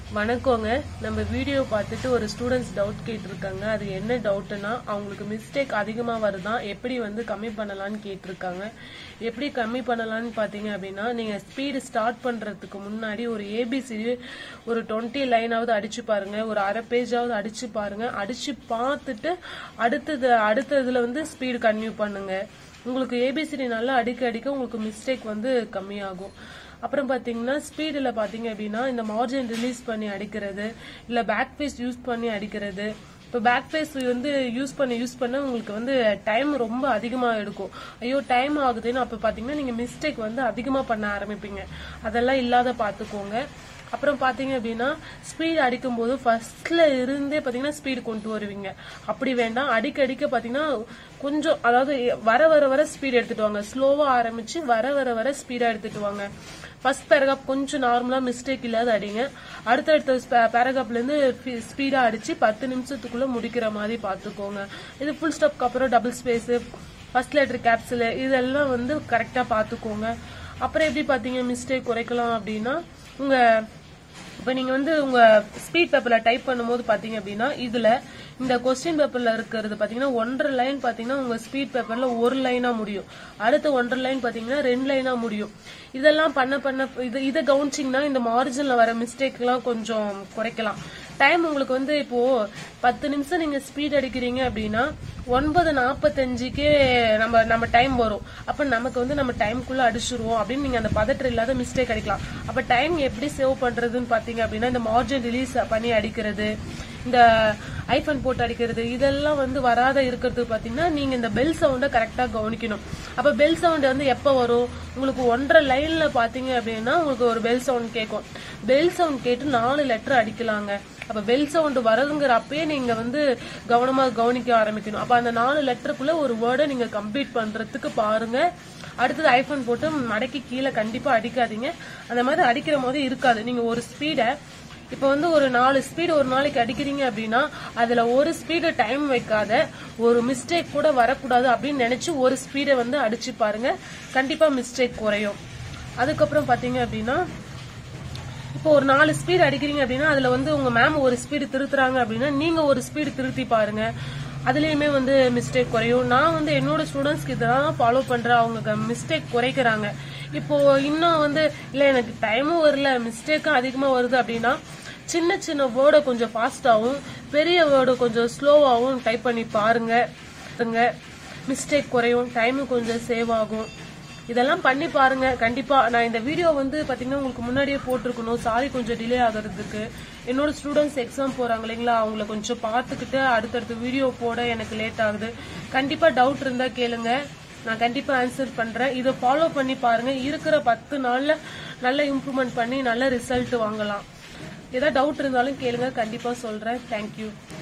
வணக்கங்க நம்ம வீடியோ பார்த்துட்டு ஒரு ஸ்டூடெண்ட்ஸ் டவுட் கேட்டிருக்காங்க அது என்ன டவுட்னா அவங்களுக்கு மிஸ்டேக் அதிகமாக வருதான் எப்படி வந்து கம்மி பண்ணலாம்னு கேட்டிருக்காங்க எப்படி கம்மி பண்ணலாம்னு பார்த்தீங்க அப்படின்னா நீங்கள் ஸ்பீடு ஸ்டார்ட் பண்ணுறதுக்கு முன்னாடி ஒரு ஏபிசிடி ஒரு டுவெண்ட்டி லைனாவது அடிச்சு பாருங்க ஒரு அரை பேஜாவது அடிச்சு பாருங்க அடிச்சு பார்த்துட்டு அடுத்தது அடுத்ததுல வந்து ஸ்பீடு கன்டினியூ பண்ணுங்க உங்களுக்கு ஏபிசிடி நல்லா அடிக்க அடிக்க உங்களுக்கு மிஸ்டேக் வந்து கம்மியாகும் அப்புறம் பாத்தீங்கன்னா ஸ்பீடில் பாத்தீங்க அப்படின்னா இந்த மார்ஜின் ரிலீஸ் பண்ணி அடிக்கிறது இல்ல பேக் ஃபேஸ் யூஸ் பண்ணி அடிக்கிறது இப்போ பேக் ஃபேஸ் வந்து யூஸ் பண்ணி யூஸ் பண்ண உங்களுக்கு வந்து டைம் ரொம்ப அதிகமாக எடுக்கும் ஐயோ டைம் ஆகுதுன்னு அப்போ பார்த்தீங்கன்னா நீங்கள் மிஸ்டேக் வந்து அதிகமாக பண்ண ஆரம்பிப்பீங்க அதெல்லாம் இல்லாத பார்த்துக்கோங்க அப்புறம் பாத்தீங்க அப்படின்னா ஸ்பீட் அடிக்கும் போது ஃபர்ஸ்ட்ல இருந்தே பாத்தீங்கன்னா ஸ்பீடு கொண்டு வருவீங்க அப்படி வேண்டாம் அடிக்க அடிக்க பாத்தீங்கன்னா கொஞ்சம் அதாவது வர வர வர ஸ்பீட் எடுத்துட்டு வாங்க ஸ்லோவா ஆரம்பிச்சு வர வர வர ஸ்பீடா எடுத்துட்டு வாங்க ஃபர்ஸ்ட் பேராகிராஃப் கொஞ்சம் நார்மலா மிஸ்டேக் இல்லாத அடிங்க அடுத்தடுத்த பேராகிராஃப்ல இருந்து ஸ்பீடா அடிச்சு பத்து நிமிஷத்துக்குள்ள முடிக்கிற மாதிரி பாத்துக்கோங்க இது ஃபுல் ஸ்டாப்க்கு அப்புறம் double space first letter capital இதெல்லாம் வந்து கரெக்டா பாத்துக்கோங்க அப்புறம் எப்படி பாத்தீங்க மிஸ்டேக் குறைக்கலாம் அப்படின்னா உங்க இப்போ நீங்க வந்து உங்க ஸ்பீட் பேப்பர்ல டைப் பண்ணும்போது பாத்தீங்க அப்படின்னா இதுல இந்த கொஸ்டின் பேப்பர்ல இருக்கிறது பாத்தீங்கன்னா ஒன்றரை லைன் பாத்தீங்கன்னா உங்க ஸ்பீட் பேப்பர்ல ஒரு லைனா முடியும் அடுத்த ஒன்றரை லைன் பாத்தீங்கன்னா ரெண்டு லைனா முடியும் இதெல்லாம் பண்ண பண்ண இது இதை கவனிச்சிங்கன்னா இந்த மார்ஜின்ல வர மிஸ்டேக் எல்லாம் கொஞ்சம் குறைக்கலாம் டைம் உங்களுக்கு வந்து இப்போ பத்து நிமிஷம் நீங்க ஸ்பீட் அடிக்கிறீங்க அப்படின்னா ஒன்பது நாற்பத்தஞ்சுக்கே நம்ம நம்ம டைம் வரும் அப்ப நமக்கு வந்து நம்ம டைம்குள்ள அடிச்சிருவோம் அப்படின்னு நீங்க அந்த பதற்றம் இல்லாத மிஸ்டேக் அடிக்கலாம் அப்ப டைம் எப்படி சேவ் பண்றதுன்னு பாத்தீங்க அப்படின்னா இந்த மார்ஜின் ரிலீஸ் பண்ணி அடிக்கிறது இந்த ஐஃபோன் போட்டு அடிக்கிறது இதெல்லாம் வந்து வராத இருக்கிறது பாத்தீங்கன்னா நீங்க இந்த பெல் சவுண்ட கரெக்டா கவனிக்கணும் அப்ப பெல் சவுண்ட் வந்து எப்ப வரும் உங்களுக்கு ஒன்றரை லைன்ல பாத்தீங்க அப்படின்னா உங்களுக்கு ஒரு பெல் சவுண்ட் கேட்கும் பெல் சவுண்ட் கேட்டு நாலு லெட்டர் அடிக்கலாங்க அப்ப பெல் சவுண்ட் வரதுங்கிற அப்பயே நீங்க வந்து கவனமா கவனிக்க ஆரம்பிக்கணும் அப்ப அந்த நாலு லெட்டருக்குள்ள ஒரு வேர்டை நீங்க கம்ப்ளீட் பண்றதுக்கு பாருங்க அடுத்தது ஐபோன் போட்டு மடக்கி கீழே கண்டிப்பா அடிக்காதீங்க அந்த மாதிரி அடிக்கிற போது இருக்காது நீங்க ஒரு ஸ்பீடை இப்ப வந்து ஒரு நாலு ஸ்பீடு ஒரு நாளைக்கு அடிக்கிறீங்க அப்படின்னா அதுல ஒரு ஸ்பீடு டைம் வைக்காத ஒரு மிஸ்டேக் கூட வரக்கூடாது அப்படின்னு நினைச்சு ஒரு ஸ்பீடை வந்து அடிச்சு பாருங்க கண்டிப்பா மிஸ்டேக் குறையும் அதுக்கப்புறம் பாத்தீங்க அப்படின்னா இப்போ ஒரு நாலு ஸ்பீடு அடிக்கிறீங்க அப்படின்னா அதுல வந்து உங்க மேம் ஒரு ஸ்பீடு திருத்துறாங்க அப்படின்னா நீங்க ஒரு ஸ்பீடு திருத்தி பாருங்க அதுலயுமே வந்து மிஸ்டேக் குறையும் நான் வந்து என்னோட ஸ்டூடெண்ட்ஸ்க்கு இதெல்லாம் ஃபாலோ பண்றேன் அவங்க மிஸ்டேக் குறைக்கிறாங்க இப்போ இன்னும் வந்து இல்ல எனக்கு டைமும் வரல மிஸ்டேக்கும் அதிகமா வருது அப்படின்னா சின்ன சின்ன வேர்டை கொஞ்சம் ஃபாஸ்டாகவும் பெரிய வேர்டை கொஞ்சம் ஸ்லோவாகவும் டைப் பண்ணி பாருங்க மிஸ்டேக் குறையும் டைமும் கொஞ்சம் சேவ் ஆகும் இதெல்லாம் பண்ணி பாருங்க கண்டிப்பா நான் இந்த வீடியோ வந்து பாத்தீங்கன்னா உங்களுக்கு முன்னாடியே போட்டிருக்கணும் சாரி கொஞ்சம் டிலே ஆகுறதுக்கு என்னோட ஸ்டூடெண்ட்ஸ் எக்ஸாம் போறாங்க இல்லைங்களா அவங்கள கொஞ்சம் பார்த்துக்கிட்டு அடுத்தடுத்த வீடியோ போட எனக்கு லேட் ஆகுது கண்டிப்பா டவுட் இருந்தா கேளுங்க நான் கண்டிப்பா ஆன்சர் பண்றேன் இதை ஃபாலோ பண்ணி பாருங்க இருக்கிற பத்து நாள்ல நல்ல இம்ப்ரூவ்மெண்ட் பண்ணி நல்ல ரிசல்ட் வாங்கலாம் ஏதாவது டவுட் இருந்தாலும் கேளுங்க கண்டிப்பா சொல்றேன் தேங்க்யூ